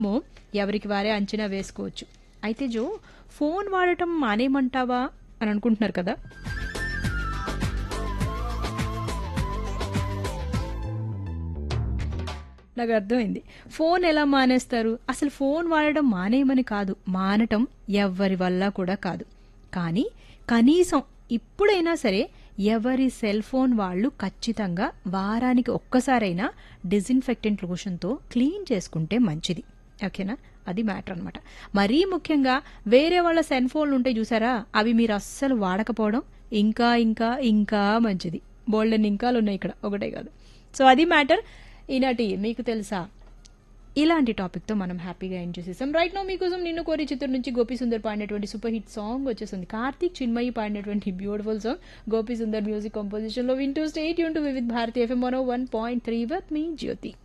మో ఎవరికి వారే అంచనా వేసుకోవచ్చు అయితే జో ఫోన్ వాడటం మానేయమంటావా అని అనుకుంటున్నారు కదా నాకు అర్థమైంది ఫోన్ ఎలా మానేస్తారు అసలు ఫోన్ వాడడం మానేయమని కాదు మానటం ఎవ్వరి వల్ల కూడా కాదు కానీ కనీసం ఇప్పుడైనా సరే ఎవరి సెల్ ఫోన్ వాళ్ళు ఖచ్చితంగా వారానికి ఒక్కసారైనా డిజిన్ఫెక్టెంట్ లోషన్తో క్లీన్ చేసుకుంటే మంచిది ఓకేనా అది మ్యాటర్ అనమాట మరీ ముఖ్యంగా వేరే వాళ్ళ సెల్ ఫోన్లు ఉంటాయి చూసారా అవి మీరు అస్సలు వాడకపోవడం ఇంకా ఇంకా ఇంకా మంచిది బోల్డెన్ ఇంకాలు ఉన్నాయి ఇక్కడ ఒకటే కాదు సో అది మ్యాటర్ ఈనాటి మీకు తెలుసా ఇలాంటి టాపిక్తో మనం హ్యాపీగా ఎండ్ చేసేసాం రైట్ నో మీకోసం నిన్ను కోరి చిత్రం నుంచి గోపి సుందర్ పాడినటువంటి సూపర్ హిట్ సాంగ్ వచ్చేసింది కార్తీక్ చిన్మయి పాడినటువంటి beautiful song Gopi Sundar music కంపోజిషన్లో వింటూ స్టేట్ యూన్ to Vividh Bharati FM one one point three with me Jyothi